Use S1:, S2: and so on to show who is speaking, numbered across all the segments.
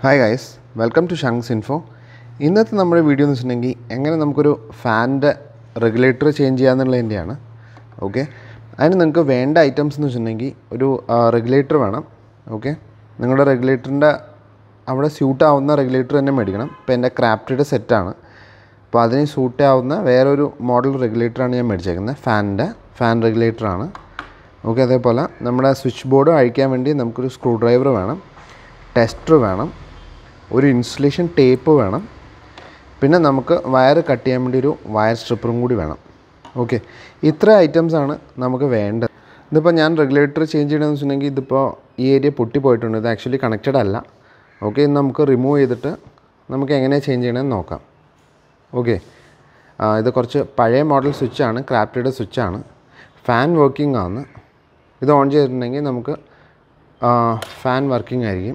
S1: hi guys welcome to ഷങ്സ് info ഇന്നത്തെ നമ്മുടെ വീഡിയോ എന്ന് വെച്ചിട്ടുണ്ടെങ്കിൽ എങ്ങനെ നമുക്കൊരു ഫാനിൻ്റെ റെഗുലേറ്റർ ചേഞ്ച് ചെയ്യാന്നുള്ളതിൻ്റെയാണ് ഓക്കെ അതിന് നിങ്ങൾക്ക് വേണ്ട ഐറ്റംസ് എന്ന് വെച്ചിട്ടുണ്ടെങ്കിൽ ഒരു റെഗുലേറ്റർ വേണം ഓക്കെ നിങ്ങളുടെ റെഗുലേറ്ററിൻ്റെ അവിടെ സ്യൂട്ട് ആവുന്ന റെഗുലേറ്റർ തന്നെ മേടിക്കണം ഇപ്പോൾ എൻ്റെ ക്രാഫ്റ്റഡ് സെറ്റാണ് അപ്പോൾ അതിന് സൂട്ട് ആവുന്ന വേറൊരു മോഡൽ റെഗുലേറ്ററാണ് ഞാൻ മേടിച്ചേക്കുന്നത് ഫാനിൻ്റെ ഫാൻ റെഗുലേറ്ററാണ് ഓക്കെ അതേപോലെ നമ്മുടെ സ്വിച്ച് ബോർഡ് അഴിക്കാൻ വേണ്ടി നമുക്കൊരു സ്ക്രൂ ഡ്രൈവർ വേണം ടെസ്റ്റർ വേണം ഒരു ഇൻസുലേഷൻ ടേപ്പ് വേണം പിന്നെ നമുക്ക് വയർ കട്ട് ചെയ്യാൻ വേണ്ടി ഒരു വയർ സ്ട്രിപ്പറും കൂടി വേണം ഓക്കെ ഇത്ര ഐറ്റംസ് ആണ് നമുക്ക് വേണ്ടത് ഇതിപ്പോൾ ഞാൻ റെഗുലേറ്റർ ചേഞ്ച് ചെയ്യണമെന്ന് വെച്ചിട്ടുണ്ടെങ്കിൽ ഇതിപ്പോൾ ഈ ഏരിയ പൊട്ടിപ്പോയിട്ടുണ്ട് ഇത് ആക്ച്വലി കണക്റ്റഡ് അല്ല ഓക്കെ ഇത് നമുക്ക് റിമൂവ് ചെയ്തിട്ട് നമുക്ക് എങ്ങനെയാണ് ചേഞ്ച് ചെയ്യണമെന്ന് നോക്കാം ഓക്കെ ഇത് കുറച്ച് പഴയ മോഡൽ സ്വിച്ചാണ് ക്രാഫ്റ്റഡ് സ്വിച്ചാണ് ഫാൻ വർക്കിംഗ് ആണ് ഇത് ഓൺ ചെയ്തിട്ടുണ്ടെങ്കിൽ നമുക്ക് ഫാൻ വർക്കിംഗ് ആയിരിക്കും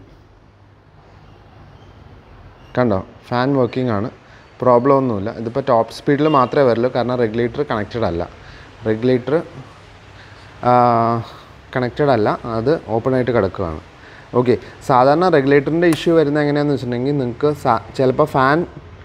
S1: കണ്ടോ ഫാൻ വർക്കിംഗ് ആണ് പ്രോബ്ലം ഒന്നുമില്ല ഇതിപ്പോൾ ടോപ്പ് സ്പീഡിൽ മാത്രമേ വരുള്ളൂ കാരണം റെഗുലേറ്റർ കണക്റ്റഡ് അല്ല റെഗുലേറ്റർ കണക്റ്റഡ് അല്ല അത് ഓപ്പൺ ആയിട്ട് കിടക്കുകയാണ് ഓക്കെ സാധാരണ റെഗുലേറ്ററിൻ്റെ ഇഷ്യൂ വരുന്നത് എങ്ങനെയാണെന്ന് വെച്ചിട്ടുണ്ടെങ്കിൽ നിങ്ങൾക്ക് ചിലപ്പോൾ ഫാൻ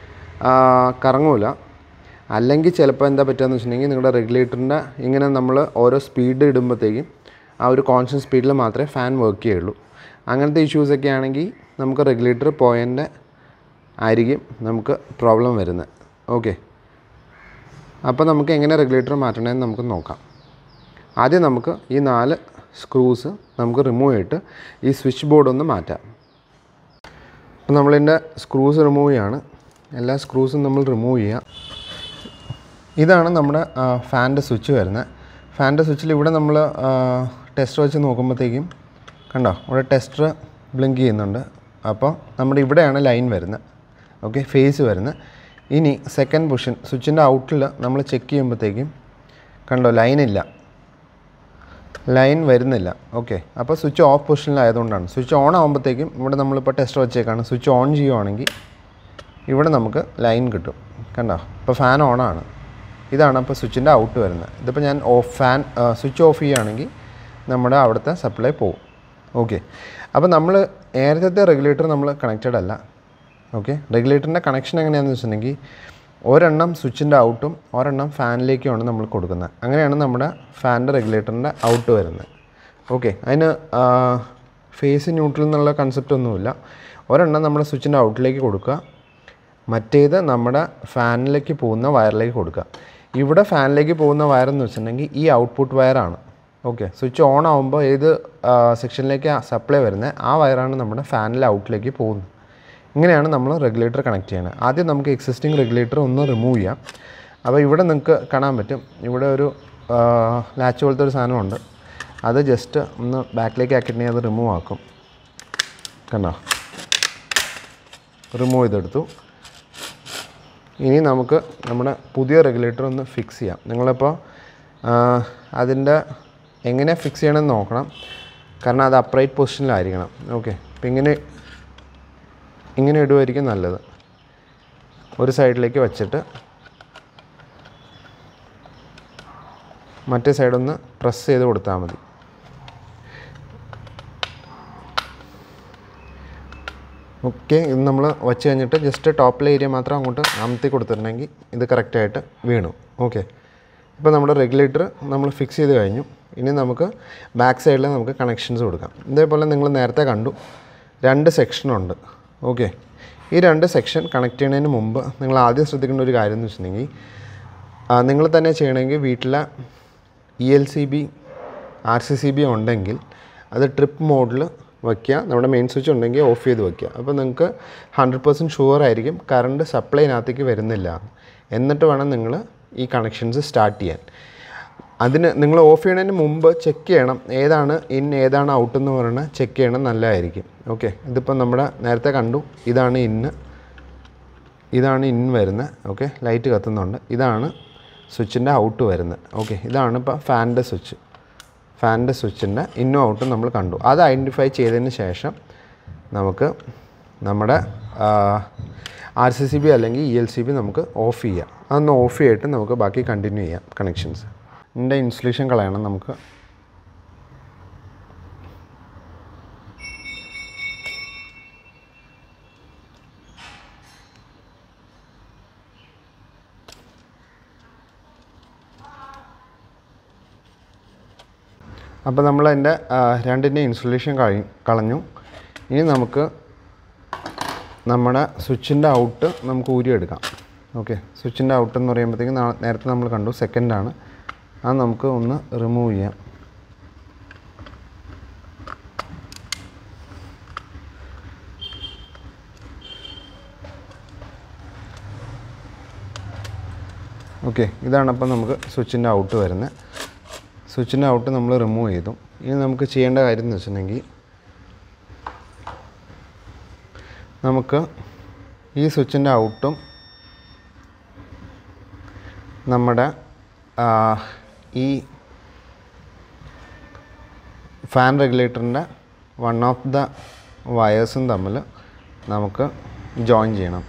S1: കറങ്ങൂല അല്ലെങ്കിൽ ചിലപ്പോൾ എന്താ പറ്റുകയെന്ന് വെച്ചിട്ടുണ്ടെങ്കിൽ നിങ്ങളുടെ റെഗുലേറ്ററിൻ്റെ ഇങ്ങനെ നമ്മൾ ഓരോ സ്പീഡ് ഇടുമ്പോഴത്തേക്കും ആ ഒരു കോൺസ്റ്റൻറ്റ് സ്പീഡിൽ മാത്രമേ ഫാൻ വർക്ക് ചെയ്യുള്ളൂ അങ്ങനത്തെ ഇഷ്യൂസൊക്കെ ആണെങ്കിൽ നമുക്ക് റെഗുലേറ്റർ പോയതിൻ്റെ ആയിരിക്കും നമുക്ക് പ്രോബ്ലം വരുന്നത് ഓക്കെ അപ്പോൾ നമുക്ക് എങ്ങനെ റെഗുലേറ്റർ മാറ്റണമെന്ന് നമുക്ക് നോക്കാം ആദ്യം നമുക്ക് ഈ നാല് സ്ക്രൂസ് നമുക്ക് റിമൂവ് ചെയ്തിട്ട് ഈ സ്വിച്ച് ബോർഡ് ഒന്ന് മാറ്റാം അപ്പോൾ നമ്മളിതിൻ്റെ സ്ക്രൂസ് റിമൂവ് ചെയ്യാണ് എല്ലാ സ്ക്രൂസും നമ്മൾ റിമൂവ് ചെയ്യുക ഇതാണ് നമ്മുടെ ഫാനിൻ്റെ സ്വിച്ച് വരുന്നത് ഫാനിൻ്റെ സ്വിച്ചിൽ ഇവിടെ നമ്മൾ ടെസ്റ്റർ വെച്ച് നോക്കുമ്പോഴത്തേക്കും കണ്ടോ ഇവിടെ ടെസ്റ്റർ ബ്ലിങ്ക് ചെയ്യുന്നുണ്ട് അപ്പോൾ നമ്മുടെ ഇവിടെയാണ് ലൈൻ വരുന്നത് ഓക്കെ ഫേസ് വരുന്നത് ഇനി സെക്കൻഡ് പൊസിഷൻ സ്വിച്ചിൻ്റെ ഔട്ടിൽ നമ്മൾ ചെക്ക് ചെയ്യുമ്പോഴത്തേക്കും കണ്ടോ ലൈൻ ഇല്ല ലൈൻ വരുന്നില്ല ഓക്കെ അപ്പോൾ സ്വിച്ച് ഓഫ് പൊസിഷനിലായതുകൊണ്ടാണ് സ്വിച്ച് ഓൺ ആകുമ്പോഴത്തേക്കും ഇവിടെ നമ്മളിപ്പോൾ ടെസ്റ്റർ വെച്ചേക്കാണ് സ്വിച്ച് ഓൺ ചെയ്യുവാണെങ്കിൽ ഇവിടെ നമുക്ക് ലൈൻ കിട്ടും കണ്ടോ ഇപ്പോൾ ഫാൻ ഓണാണ് ഇതാണ് അപ്പോൾ സ്വിച്ചിൻ്റെ ഔട്ട് വരുന്നത് ഇതിപ്പോൾ ഞാൻ ഓഫ് ഫാൻ സ്വിച്ച് ഓഫ് ചെയ്യുകയാണെങ്കിൽ നമ്മുടെ അവിടുത്തെ സപ്ലൈ പോകും ഓക്കെ അപ്പോൾ നമ്മൾ നേരത്തെ റെഗുലേറ്റർ നമ്മൾ കണക്റ്റഡ് അല്ല ഓക്കെ റെഗുലേറ്ററിൻ്റെ കണക്ഷൻ എങ്ങനെയാണെന്ന് വെച്ചിട്ടുണ്ടെങ്കിൽ ഒരെണ്ണം സ്വിച്ചിൻ്റെ ഔട്ടും ഒരെണ്ണം ഫാനിലേക്കുമാണ് നമ്മൾ കൊടുക്കുന്നത് അങ്ങനെയാണ് നമ്മുടെ ഫാനിൻ്റെ റെഗുലേറ്ററിൻ്റെ ഔട്ട് വരുന്നത് ഓക്കെ അതിന് ഫേസ് ന്യൂട്രൽ എന്നുള്ള കൺസെപ്റ്റ് ഒന്നുമില്ല ഒരെണ്ണം നമ്മുടെ സ്വിച്ചിൻ്റെ ഔട്ടിലേക്ക് കൊടുക്കുക മറ്റേത് നമ്മുടെ ഫാനിലേക്ക് പോകുന്ന വയറിലേക്ക് കൊടുക്കുക ഇവിടെ ഫാനിലേക്ക് പോകുന്ന വയറെന്ന് വെച്ചിട്ടുണ്ടെങ്കിൽ ഈ ഔട്ട്പുട്ട് വയറാണ് ഓക്കെ സ്വിച്ച് ഓൺ ആകുമ്പോൾ ഏത് സെക്ഷനിലേക്ക് സപ്ലൈ വരുന്നത് ആ വയറാണ് നമ്മുടെ ഫാനിലെ ഔട്ടിലേക്ക് പോകുന്നത് ഇങ്ങനെയാണ് നമ്മൾ റെഗുലേറ്റർ കണക്ട് ചെയ്യുന്നത് ആദ്യം നമുക്ക് എക്സിസ്റ്റിംഗ് റെഗുലേറ്റർ ഒന്ന് റിമൂവ് ചെയ്യാം അപ്പോൾ ഇവിടെ നിങ്ങൾക്ക് കാണാൻ പറ്റും ഇവിടെ ഒരു ലാച്ച് പോലത്തെ ഒരു സാധനമുണ്ട് അത് ജസ്റ്റ് ഒന്ന് ബാക്കിലേക്ക് ആക്കിയിട്ടുണ്ടെങ്കിൽ അത് റിമൂവ് ആക്കും കണ്ടോ റിമൂവ് ചെയ്തെടുത്തു ഇനി നമുക്ക് നമ്മുടെ പുതിയ റെഗുലേറ്റർ ഒന്ന് ഫിക്സ് ചെയ്യാം നിങ്ങളിപ്പോൾ അതിൻ്റെ എങ്ങനെ ഫിക്സ് ചെയ്യണമെന്ന് നോക്കണം കാരണം അത് അപ്രൈറ്റ് പൊസിഷനിലായിരിക്കണം ഓക്കെ അപ്പം ഇങ്ങനെ ഇങ്ങനെ ഇടുമായിരിക്കും നല്ലത് ഒരു സൈഡിലേക്ക് വെച്ചിട്ട് മറ്റേ സൈഡൊന്ന് പ്രസ് ചെയ്ത് കൊടുത്താൽ മതി ഓക്കെ ഇത് നമ്മൾ വെച്ച് കഴിഞ്ഞിട്ട് ജസ്റ്റ് ടോപ്പിലെ ഏരിയ മാത്രം അങ്ങോട്ട് അമർത്തി കൊടുത്തിട്ടുണ്ടെങ്കിൽ ഇത് കറക്റ്റായിട്ട് വീണു ഓക്കെ ഇപ്പോൾ നമ്മുടെ റെഗുലേറ്റർ നമ്മൾ ഫിക്സ് ചെയ്ത് കഴിഞ്ഞു ഇനി നമുക്ക് ബാക്ക് സൈഡിൽ നമുക്ക് കണക്ഷൻസ് കൊടുക്കാം ഇതേപോലെ നിങ്ങൾ നേരത്തെ കണ്ടു രണ്ട് സെക്ഷനുണ്ട് ഓക്കെ ഈ രണ്ട് സെക്ഷൻ കണക്ട് ചെയ്യുന്നതിന് മുമ്പ് നിങ്ങൾ ആദ്യം ശ്രദ്ധിക്കേണ്ട ഒരു കാര്യം എന്ന് വെച്ചിട്ടുണ്ടെങ്കിൽ നിങ്ങൾ തന്നെ ചെയ്യണമെങ്കിൽ വീട്ടിലെ E L C B R C C B ഉണ്ടെങ്കിൽ അത് ട്രിപ്പ് മോഡിൽ വയ്ക്കുക നമ്മുടെ മെയിൻ സ്വിച്ച് ഉണ്ടെങ്കിൽ ഓഫ് ചെയ്ത് വയ്ക്കുക അപ്പോൾ നിങ്ങൾക്ക് ഹൺഡ്രഡ് പെർസെൻറ്റ് ഷുവർ ആയിരിക്കും കറണ്ട് സപ്ലൈനകത്തേക്ക് വരുന്നില്ല എന്നിട്ട് വേണം നിങ്ങൾ ഈ കണക്ഷൻസ് സ്റ്റാർട്ട് ചെയ്യാൻ അതിന് നിങ്ങൾ ഓഫ് ചെയ്യുന്നതിന് മുമ്പ് ചെക്ക് ചെയ്യണം ഏതാണ് ഇൻ ഏതാണ് ഔട്ട് എന്ന് പറയുന്നത് ചെക്ക് ചെയ്യണം നല്ലതായിരിക്കും ഓക്കെ ഇതിപ്പോൾ നമ്മുടെ നേരത്തെ കണ്ടു ഇതാണ് ഇന്ന് ഇതാണ് ഇൻ വരുന്നത് ഓക്കെ ലൈറ്റ് കത്തുന്നുണ്ട് ഇതാണ് സ്വിച്ചിൻ്റെ ഔട്ട് വരുന്നത് ഓക്കെ ഇതാണ് ഇപ്പോൾ ഫാനിൻ്റെ സ്വിച്ച് ഫാനിൻ്റെ സ്വിച്ചിൻ്റെ ഇന്നും ഔട്ടും നമ്മൾ കണ്ടു അത് ഐഡൻറ്റിഫൈ ചെയ്തതിന് ശേഷം നമുക്ക് നമ്മുടെ ആർ സി സി ബി അല്ലെങ്കിൽ ഇ എൽ സി ബി നമുക്ക് ഓഫ് ചെയ്യാം അതൊന്ന് ഓഫ് ചെയ്തിട്ട് നമുക്ക് ബാക്കി കണ്ടിന്യൂ ചെയ്യാം കണക്ഷൻസ് ഇതിൻ്റെ ഇൻസുലേഷൻ കളയണം നമുക്ക് അപ്പോൾ നമ്മൾ അതിൻ്റെ രണ്ടിൻ്റെ ഇൻസുലേഷൻ കഴി കളഞ്ഞു ഇനി നമുക്ക് നമ്മുടെ സ്വിച്ചിൻ്റെ ഔട്ട് നമുക്ക് ഊരിയെടുക്കാം ഓക്കെ സ്വിച്ചിൻ്റെ ഔട്ട് എന്ന് പറയുമ്പോഴത്തേക്കും നാ- നേരത്തെ നമ്മൾ കണ്ടു സെക്കൻഡാണ് അത് നമുക്ക് ഒന്ന് റിമൂവ് ചെയ്യാം ഓക്കെ ഇതാണ് അപ്പം നമുക്ക് സ്വിച്ചിൻ്റെ ഔട്ട് വരുന്നത് സ്വിച്ചിൻ്റെ ഔട്ട് നമ്മൾ റിമൂവ് ചെയ്തു ഇനി നമുക്ക് ചെയ്യേണ്ട കാര്യം എന്ന് വെച്ചിട്ടുണ്ടെങ്കിൽ നമുക്ക് ഈ സ്വിച്ചിൻ്റെ ഔട്ടും നമ്മുടെ ആ, ഈ ഫാൻ റെഗുലേറ്ററിൻ്റെ വൺ ഓഫ് ദ വയേഴ്സും തമ്മിൽ നമുക്ക് ജോയിൻ ചെയ്യണം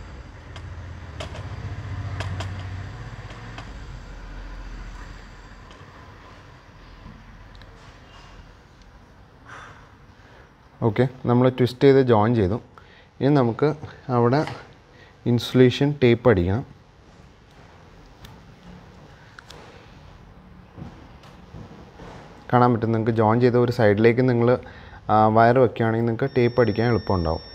S1: ഓക്കെ നമ്മൾ ട്വിസ്റ്റ് ചെയ്ത് ജോയിൻ ചെയ്തു ഇനി നമുക്ക് അവിടെ ഇൻസുലേഷൻ ടേപ്പ് അടിക്കണം കാണാൻ പറ്റും നിങ്ങൾക്ക് ജോയിൻ ചെയ്ത ഒരു സൈഡിലേക്ക് നിങ്ങൾ വയർ വെക്കുകയാണെങ്കിൽ നിങ്ങൾക്ക് ടേപ്പ് അടിക്കാൻ എളുപ്പമുണ്ടാവും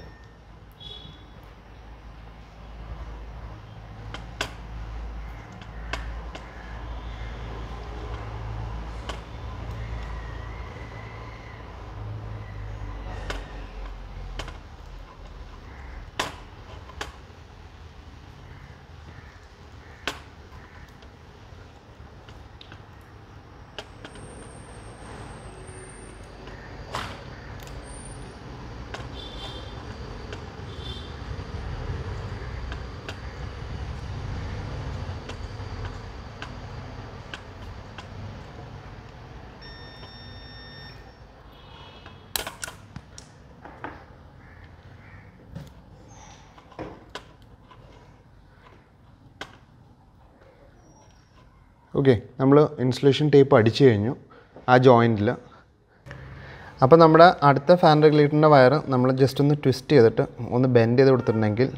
S1: ഓക്കെ നമ്മൾ ഇൻസുലേഷൻ ടേപ്പ് അടിച്ചു കഴിഞ്ഞു ആ ജോയിൻറ്റിൽ അപ്പോൾ നമ്മുടെ അടുത്ത ഫാൻ റെഗുലേറ്ററിൻ്റെ വയർ നമ്മൾ ജസ്റ്റ് ഒന്ന് ട്വിസ്റ്റ് ചെയ്തിട്ട് ഒന്ന് ബെൻഡ് ചെയ്ത് കൊടുത്തിട്ടുണ്ടെങ്കിൽ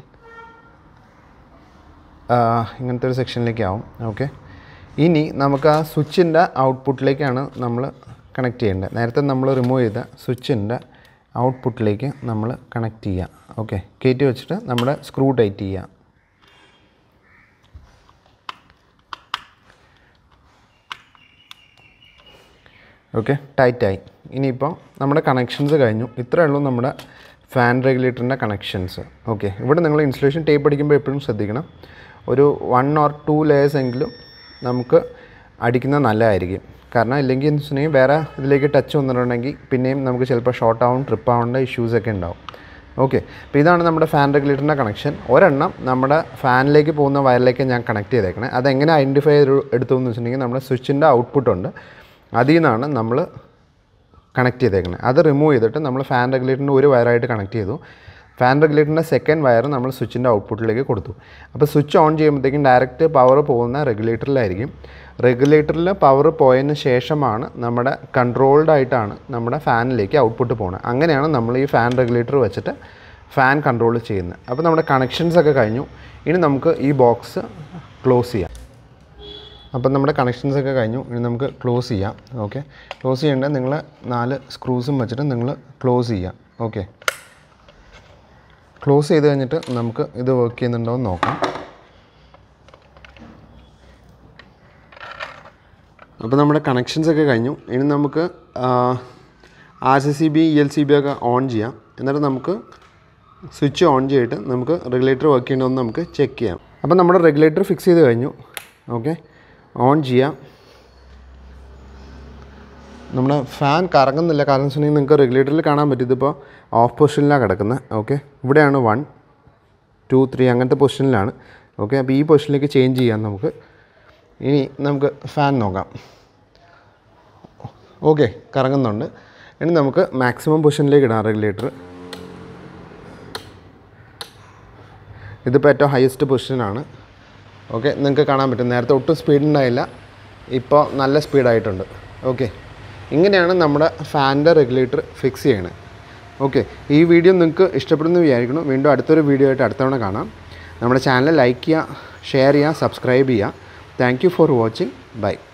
S1: ആ, ഇങ്ങനത്തെ ഒരു സെക്ഷനിലേക്ക് ആവും ഓക്കെ ഇനി നമുക്ക് ആ സ്വിച്ചിൻ്റെ ഔട്ട്പുട്ടിലേക്കാണ് നമ്മൾ കണക്ട് ചെയ്യേണ്ടത് നേരത്തെ നമ്മൾ റിമൂവ് ചെയ്ത സ്വിച്ചിൻ്റെ ഔട്ട്പുട്ടിലേക്ക് നമ്മൾ കണക്ട് ചെയ്യുക ഓക്കെ കയറ്റി വെച്ചിട്ട് നമ്മുടെ സ്ക്രൂ ടൈറ്റ് ചെയ്യുക ഓക്കെ ടൈറ്റായി ഇനിയിപ്പോൾ നമ്മുടെ കണക്ഷൻസ് കഴിഞ്ഞു ഇത്രയേ ഉള്ളൂ നമ്മുടെ ഫാൻ റെഗുലേറ്ററിൻ്റെ കണക്ഷൻസ് ഓക്കെ ഇവിടെ നിങ്ങൾ ഇൻസുലേഷൻ ടേപ്പ് അടിക്കുമ്പോൾ എപ്പോഴും ശ്രദ്ധിക്കണം ഒരു വൺ ഓർ ടു ലെയേഴ്സ് എങ്കിലും നമുക്ക് അടിക്കുന്നത് നല്ലതായിരിക്കും കാരണം ഇല്ലെങ്കിൽ എന്ന് വെച്ചിട്ടുണ്ടെങ്കിൽ വേറെ ഇതിലേക്ക് ടച്ച് വന്നിട്ടുണ്ടെങ്കിൽ പിന്നെയും നമുക്ക് ചിലപ്പോൾ ഷോർട്ട് ആവും ട്രിപ്പ് ആവേണ്ട ഇഷ്യൂസൊക്കെ ഉണ്ടാവും ഓക്കെ അപ്പോൾ ഇതാണ് നമ്മുടെ ഫാൻ റെഗുലേറ്ററിൻ്റെ കണക്ഷൻ ഒരെണ്ണം നമ്മുടെ ഫാനിലേക്ക് പോകുന്ന വയറിലേക്ക് ഞാൻ കണക്ട് ചെയ്തേക്കണേ അതെങ്ങനെ ഐഡൻറ്റിഫൈ ചെയ്ത് എടുത്തു എന്ന് വെച്ചിട്ടുണ്ടെങ്കിൽ നമ്മുടെ സ്വിച്ചിൻ്റെ ഔട്ട്പുട്ട് ഉണ്ട് അതിൽ നിന്നാണ് നമ്മൾ കണക്ട് ചെയ്തേക്കുന്നത് അത് റിമൂവ് ചെയ്തിട്ട് നമ്മൾ ഫാൻ റെഗുലേറ്ററിൻ്റെ ഒരു വയറായിട്ട് കണക്ട് ചെയ്തു ഫാൻ റെഗുലേറ്ററിൻ്റെ സെക്കൻഡ് വയർ നമ്മൾ സ്വിച്ചിൻ്റെ ഔട്ട്പുട്ടിലേക്ക് കൊടുത്തു അപ്പോൾ സ്വിച്ച് ഓൺ ചെയ്യുമ്പോഴത്തേക്കും ഡയറക്റ്റ് പവർ പോകുന്ന റെഗുലേറ്ററിലായിരിക്കും റെഗുലേറ്ററിൽ പവർ പോയതിന് ശേഷമാണ് നമ്മുടെ കൺട്രോൾഡ് ആയിട്ടാണ് നമ്മുടെ ഫാനിലേക്ക് ഔട്ട്പുട്ട് പോകുന്നത് അങ്ങനെയാണ് നമ്മൾ ഈ ഫാൻ റെഗുലേറ്റർ വെച്ചിട്ട് ഫാൻ കൺട്രോൾ ചെയ്യുന്നത് അപ്പോൾ നമ്മുടെ കണക്ഷൻസ് ഒക്കെ കഴിഞ്ഞു ഇനി നമുക്ക് ഈ ബോക്സ് ക്ലോസ് ചെയ്യാം അപ്പം നമ്മുടെ കണക്ഷൻസ് ഒക്കെ കഴിഞ്ഞു ഇനി നമുക്ക് ക്ലോസ് ചെയ്യാം ഓക്കെ ക്ലോസ് ചെയ്യേണ്ടത് നിങ്ങൾ നാല് സ്ക്രൂസും വെച്ചിട്ട് നിങ്ങൾ ക്ലോസ് ചെയ്യാം ഓക്കെ ക്ലോസ് ചെയ്ത് കഴിഞ്ഞിട്ട് നമുക്ക് ഇത് വർക്ക് ചെയ്യുന്നുണ്ടോ എന്ന് നോക്കാം അപ്പോൾ നമ്മുടെ കണക്ഷൻസ് ഒക്കെ കഴിഞ്ഞു ഇനി നമുക്ക് R C C B E L C B ഒക്കെ ഓൺ ചെയ്യാം എന്നിട്ട് നമുക്ക് സ്വിച്ച് ഓൺ ചെയ്തിട്ട് നമുക്ക് റെഗുലേറ്റർ വർക്ക് ചെയ്യണമെന്ന് നമുക്ക് ചെക്ക് ചെയ്യാം അപ്പോൾ നമ്മുടെ റെഗുലേറ്റർ ഫിക്സ് ചെയ്ത് കഴിഞ്ഞു ഓക്കെ ഓൺ ചെയ്യാം നമ്മുടെ ഫാൻ കറങ്ങുന്നില്ല കാരണം വെച്ചിട്ടുണ്ടെങ്കിൽ നിങ്ങൾക്ക് റെഗുലേറ്ററിൽ കാണാൻ പറ്റും ഇതിപ്പോൾ ഓഫ് പൊസിഷനിലാണ് കിടക്കുന്നത് ഓക്കെ ഇവിടെയാണ് വൺ ടു ത്രീ അങ്ങനത്തെ പൊസിഷനിലാണ് ഓക്കെ അപ്പോൾ ഈ പൊസിഷനിലേക്ക് ചേഞ്ച് ചെയ്യാം നമുക്ക് ഇനി നമുക്ക് ഫാൻ നോക്കാം ഓക്കെ കറങ്ങുന്നുണ്ട് ഇനി നമുക്ക് മാക്സിമം പൊസിഷനിലേക്ക് ഇടാം റെഗുലേറ്റർ ഇതിപ്പോൾ ഏറ്റവും ഹയസ്റ്റ് പൊസിഷനാണ് ഓക്കെ നിങ്ങൾക്ക് കാണാൻ പറ്റും നേരത്തെ ഒട്ടും സ്പീഡ് ഉണ്ടായില്ല ഇപ്പോൾ നല്ല സ്പീഡായിട്ടുണ്ട് ഓക്കെ ഇങ്ങനെയാണ് നമ്മുടെ ഫാനിൻ്റെ റെഗുലേറ്റർ ഫിക്സ് ചെയ്യണത് ഓക്കെ ഈ വീഡിയോ നിങ്ങൾക്ക് ഇഷ്ടപ്പെടുന്നു വിചാരിക്കണം വീണ്ടും അടുത്തൊരു വീഡിയോ ആയിട്ട് അടുത്തവണ കാണാം നമ്മുടെ ചാനൽ ലൈക്ക് ചെയ്യുക ഷെയർ ചെയ്യുക സബ്സ്ക്രൈബ് ചെയ്യുക thank you for watching by